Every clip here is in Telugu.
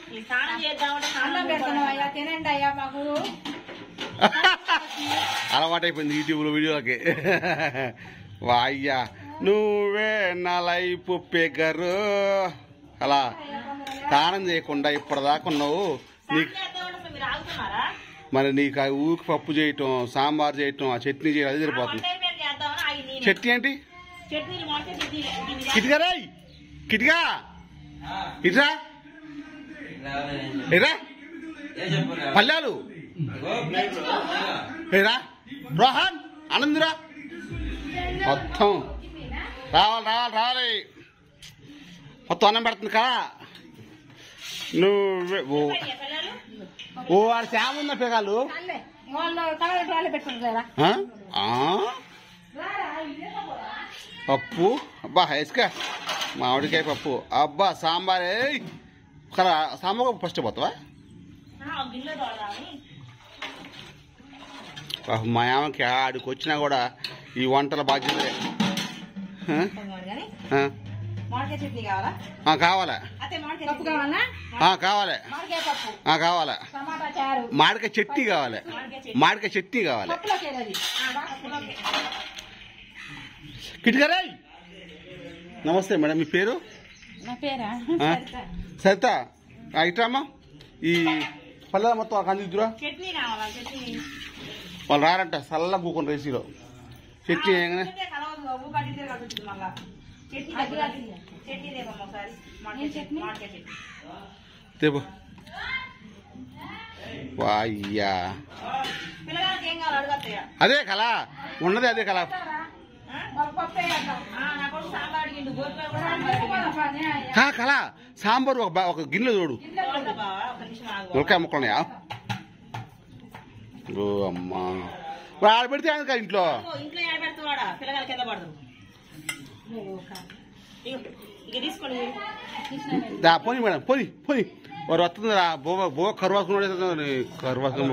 ఈ స్నానం చేద్దామంటే అన్నం స్నానం పెడుతున్నాం అయ్యా తినండి అయ్యా మాకు అలవాటైపోయింది యూట్యూబ్లో వీడియోలకి వాయ్యా నువ్వే నా లైఫ్ పెగరు అలా స్నానం చేయకుండా ఇప్పటిదాకా ఉన్నావు నీకు స్నానం చేద్దామంటే మీరు ఆగుతున్నారా మరి నీకు ఆ ఊరికి పప్పు చేయటం సాంబార్ చేయటం ఆ చట్నీ చేయడం అది సరిపోతుంది వంట అయిపోయాక చేద్దామని ఆగి నేను చట్నీ ఏంటి చట్నీలు మొలకే చట్నీ ఇది కిటిగా రాయ్ కిటిగా ఇట్రా ఇరా పల్లెలు ఏరా రోహన్ ఆనందిరా మొత్తం రావాలి రావాలి రావాలి మొత్తం అన్నం పెడుతుంది కదా నువ్వే ఓ పిల్లలు ఓ వాడు శ్యామ ఉన్న పిగాలు చాలే. వాళ్ళు తగలటి వాళ్ళు పెట్టుకుంటారా ఆ? ఆ? పప్పు అబ్బా వేసుక మామిడికాయ పప్పు అబ్బా సాంబార్ ఏయ్ కదా సాంబార్ ఫస్ట్ పోతావా ఆ, గిన్నె తోడదామని పాపం మా ఆమెకి ఆడికి వచ్చినా కూడా ఈ వంటల బాధ్యత కానీ ఆ? మామిడికాయ చట్నీ కావాలా ఆ, కావాలా అతే మామిడికాయ పప్పు చట్నీ కావాలా ఆ, కావాలి మామిడికాయ పప్పు ఆ, కావాలా టమాటా చారు మామిడికాయ చట్నీ కావాలి మామిడికాయ చట్నీ మామిడికాయ చట్నీ కావాలి పప్పులోకి అది ఆ, పప్పులోకి. కిటికరాయ్ నమస్తే మేడం మీ పేరు నా పేరా ఆ? సరిత ఆ, ఇట్రామ్మా ఈ పల్లె మొత్తం అందిద్దురా చట్నీ కావాలా చట్నీ వాళ్ళు రారంట చల్ల కూకొని రేసీలో చట్నీ ఏంగానే చట్నీ కలవదు ఉప్పు కట్టితే కలుగుతుంది మళ్ళా చట్నీ అది అది. చట్నీ దేపమ్మ ఒకసారి ఏం మామిడికాయ చట్నీ? చట్నీ మామిడికాయ చట్నీ తేపో వాయ్యా పిల్లగానికి ఏం కావాలి అడగత్తయ్య అదే కళ ఉన్నది అదే కళ వాళ్ళ పప్పే వేద్దాం. నా కొడుకు సాంబార్ అడిగిండు గోపిగా కూడా రెండు సాంబార్ వేలు అడిగిండు. పని అయ్యా. కా కళ సాంబార్ ఒక బా- ఒక గిన్నె చూడు బాగుంది బావా, ఒక్క నిమిషం ఆగు బావా. దొరకాయ ముక్కలున్నాయా ఓ అమ్మా మరి ఆడ పెడితే ఆయన ఇంట్లో ఓ, ఇంట్లో ఏడ పెడతావాడా పిల్లగాల కింద పడదు ఇగో, ఇక తీసుకోండి దా పోని మేడం పోని పోని వారు వస్తుంది రా బో బో కరువాసుకున్నాడు కరువాసుకున్నాడు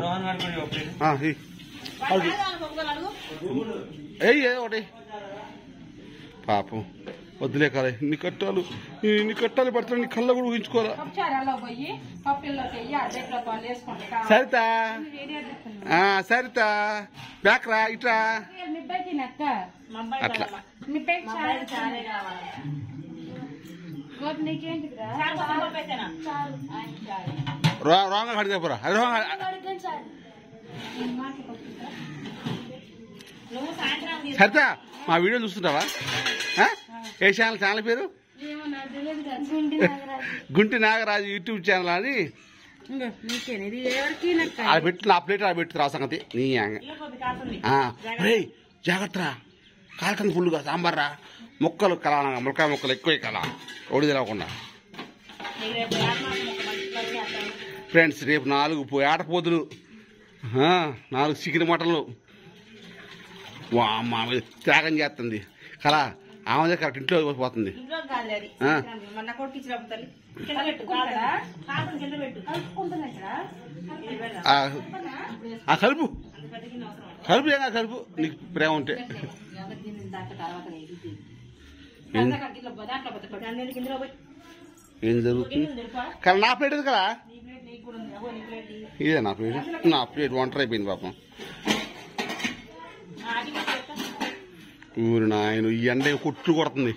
అడుగు ఏయ్ ఏదో ఒకటి పాపం వద్దులే కదా ఇన్ని కట్టాలు ఇన్ని కట్టాలు పెడతాను నీ కళ్ళ కూడా ఊహించుకోవాలా పప్పు చారులో పోయి పప్పుల్లోకి వెయ్యి అడ్డెట్లో వాళ్ళు వేసుకోండి కావాలి. సరిత వేరే చెప్తున్నా. ఆ, సరిత బ్యాక్ రా ఇట్రా మీ అబ్బాయి తినక్క మా అబ్బాయి అట్లా. కావాలా? మీ పెట్టి మా అబ్బాయికి చారే కావాలి గోపి నీకేంటిదిరా చారు కోసం పంపేసానా? చారు ఆయన చారు రా రాంగ్ అడిగా పోరా అది రాంగ్ ఈ మాటలు పప్పురా. నువ్వు సాయంత్రం తీసుకో. సరిత మా వీడియో చూస్తుంటావా ఆ? ఏ ఛానల్ ఛానల్ పేరు ఏమో నాకు తెలియదు కదా. గుండి నాగరాజు. గుంటి నాగరాజు యూట్యూబ్ ఛానల్ అని ఇంగో నీకేనా ఇది ఎవరికి నక్క ఆడ పెట్టి నా ప్లేట్ ఆడ పెట్టి రా సంగతి నీ యాంగ. ఇల్లు కొద్ది కాస్తుంది ఆ రేయ్ జాగ్రత్త రా కాలుతుంది ఫుల్గా సాంబార్ రా ముక్కలు కలా ములకాయ ముక్కలు ఎక్కువ కల ఒడి తెలవకుండా నీకు రేపు ఏడమాసం ఒక మంచి పని చేస్తాను. ఫ్రెండ్స్ రేపు నాలుగు పో ఆటపోతులు ఆ, నాలుగు చికెన్ మటన్లు వా అమ్మ ఆమె త్యాగం చేస్తుంది కళ ఆమె దగ్గర కరెక్ట్ ఇంట్లో పోతుంది ఇంట్లో కాదు అది ఆ. మన కొడుకు ఇచ్చినప్పుడు తల్లి కింద పెట్టు కాదు కాదు కింద పెట్టు కలుపుకుంటున్నా ఇక్కడ ఇది పెడదాం. ఆ, ఆ కలుపు అంత పెద్ద గిన్నె అవసరం ఉండదు. కలుపు ఏం కాదు, కలుపు నీకు ప్రేమ ఉంటే ఎవరు దీన్ని దాకా తర్వాత ఇది ఏం- దాంట్లో దాంట్లో పోతే దాన్ని ఎందుకు ఇందులో పోయి ఏం జరుగుతుంది గిన్నె ఉంది తెలుపా? కానీ నా ప్లేట్ కదా నీ ప్లేట్ నీకు కూడా ఉంది అగో నీ ప్లేట్ ఇది. ఇదే నా ప్లేట్ నా ప్లేట్ ఒంటరి అయిపోయింది పాపం ఆ, అది కూడా చెప్తా. ఊరు నాయన ఈ ఎండ కొట్టు కొడుతుంది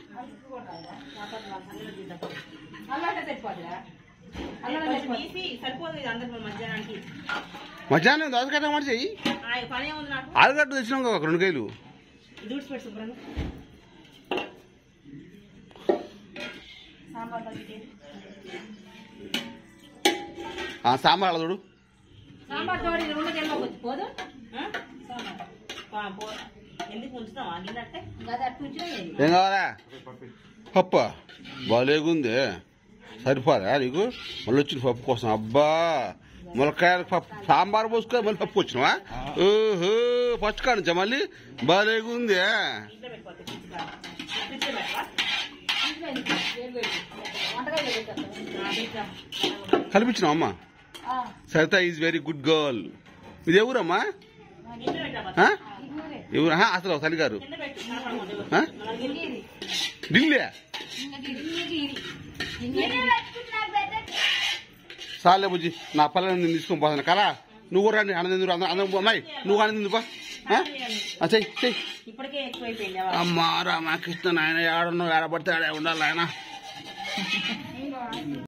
అల్లాటే సరిపోదురా అల్లాటే కొంచెం సరిపోదు తీసి సరిపోదు ఇది అందరికి మధ్యాహ్నానికి మధ్యాహ్నం దోసకట్ట మాట చెయ్యి ఆ, పని ఏముంది నాకు ఆలుగడ్డ తెచ్చినాం కదా ఒక రెండు కాయలు దూడ్చి పెట్టు శుభ్రంగా సాంబార్ పచ్చితే ఆ సాంబార్ అలా చూడు సాంబార్ తోడి రెండు వెళ్ళవచ్చు పోదు పో ఎందుకు ఉంచుతాం ఆ గిన్నె అంటే గది అట్టు ఉంచినా ఏమి? ఏం కావాలా పప్ప బాగాలేగుంది సరిపోదా నీకు మళ్ళీ వచ్చిన పప్పు కోసం అబ్బా ములక్కాయల పప్పు సాంబార్ పోసుకొని మళ్ళీ పప్పు వచ్చినావా ఓహో ఫస్ట్ కానుంచా మళ్ళీ బాగాలేగుంది ఇంట్లో పెట్టుకోవచ్చు ఫ్రిడ్జ్ కాదు. ఫ్రిడ్జ్ లో పెట్టవా? ఇంట్లో ఎందుకు? వేరు వేరు. వంటగదిలో పెట్టేస్తాం. ఆ, ఫ్రిడ్జ్ లో. కల్పించినావు అమ్మా ఆ, Saritha is very good girl ఇది ఎవరమ్మా ఇంట్లో పెట్టవా? ఆ? ఇది ఊరే. ఎవరు ఆహా, అసలు తల్లి గారు కింద పెట్టు కనపడకూడదు. ఆ? మన గిన్నె ఇది. ఢిల్లీ ఇంగ ఇది. ఇంగ ఇది. ఇంగ ఇది. సాలే బుజ్జి నా పిల్లల్ని నేను తీసుకొని పోతాను కదా నువ్వు కూడా రండి అన్నది అందరం అందరం అమ్మాయి నువ్వు అన్నది పా చెయ్యి చెయ్యి ఇప్పటికే ఎక్కువైపోయింది అమ్మా రామకృష్ణ నాయన ఏడున్నావు ఏడబడితే ఆడే ఉండాలి ఆయన